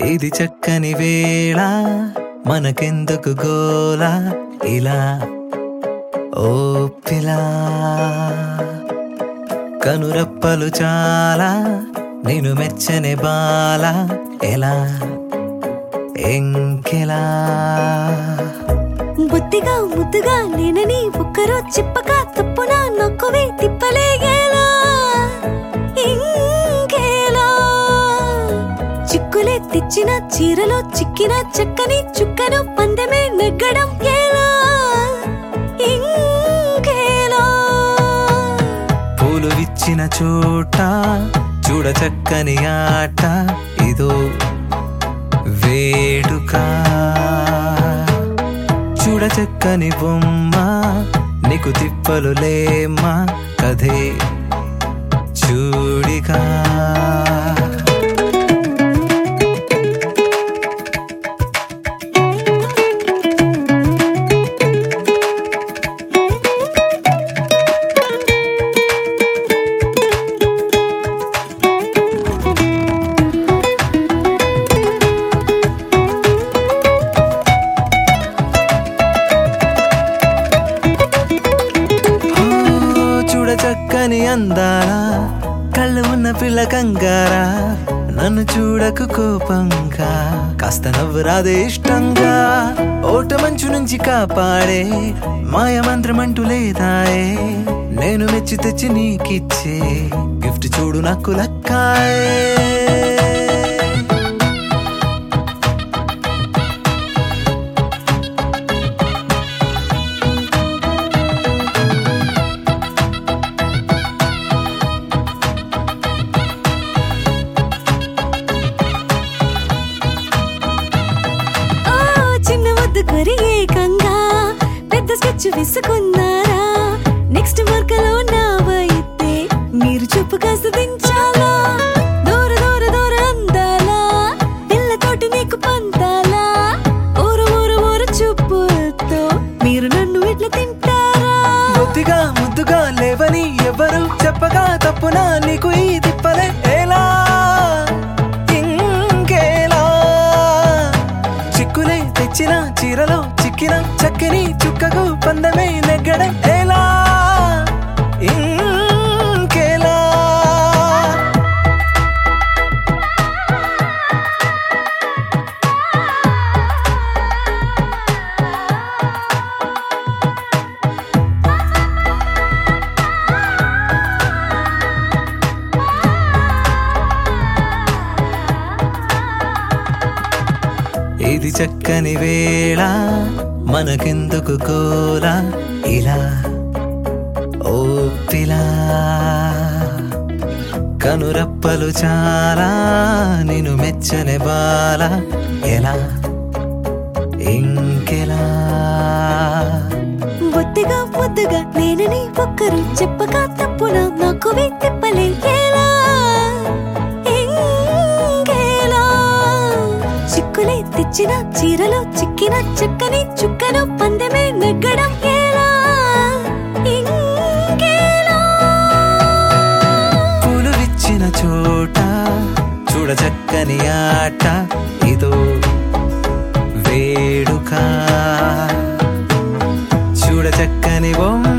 ఇది చక్కని వేళ మనకెందుకు గోల ఇలా ఓ పిలా కనురప్పలు చాలా నేను మెచ్చని బాల ఎలా ఎంకెలా బుద్ధిగా ముద్దుగా నేనని ఒక్కరో చెప్పక తప్పున నొక్కవే తిప్పలేగేలా ఇంకేలా చిక్కులే తెచ్చిన చీరలో చిక్కిన చక్కని చుక్కను పందెమే నెగ్గడం ఎలా ఇంకేలా పూలు విచ్చిన చోట చూడ చక్కని ఆట ఇదో వేడుక చూడ చక్కని బొమ్మ నీకు తిప్పలు లేమ్మా కథే చూడిగా ఓ, చూడ చక్కని అందారా కళ్ళు ఉన్న పిల్ల కంగారా నన్ను చూడకు కోపంగా కాస్త నవ్వు రాదే ఇష్టంగా ఓట మంచు నుంచి కాపాడే మాయ మంత్రం అంటూ లేదాయే నేను మెచ్చి తెచ్చి నీకిచ్చే గిఫ్ట్ చూడు నాకు లక్కాయే ఓ చిన్న వద్దు కొరి ఏకంగా పెద్ద స్కెచ్ విసుకున్నారా నెక్స్ట్ వర్కలో నా వైతే మీరు చెప్పు కాస్త దించాలా దూర దూర దూర అందాలా పిల్లతోటి నీకు పంతాలా ఊరు ఊరు ఊరు చూపుతో మీరు నన్ను ఇట్లా తింటారా బొత్తిగా ముద్దుగా లేవని ఎవరు చెప్పగా తప్పునా నీకు ఈ తిప్పలే ఎలా ఇంకేలా చిక్కులే తెచ్చిన చీరలో చిక్కిన చక్కని చుక్కకు పందమే నెగ్గడం ఎలా ఇంకేలా ఇది చక్కని వేళ మనకెందుకు కోల ఇలా ఓ పిలా కనురప్పలు చాలా నేను మెచ్చని బాల ఎలా ఇంకెలా బొత్తిగా ముద్దుగా నేనని ఒక్కరు చెప్పక తప్పున నాకు తిప్పలే ఎలా ఇంకేలా చిక్కులే తెచ్చిన చీరలో చిక్కిన చక్కని చుక్కను పందెమే నెగ్గడం ఎలా ఇంకేలా పూలు విచ్చిన చోట చూడ చక్కని ఆట ఇదో వేడుక చూడ చక్కని బొమ్మ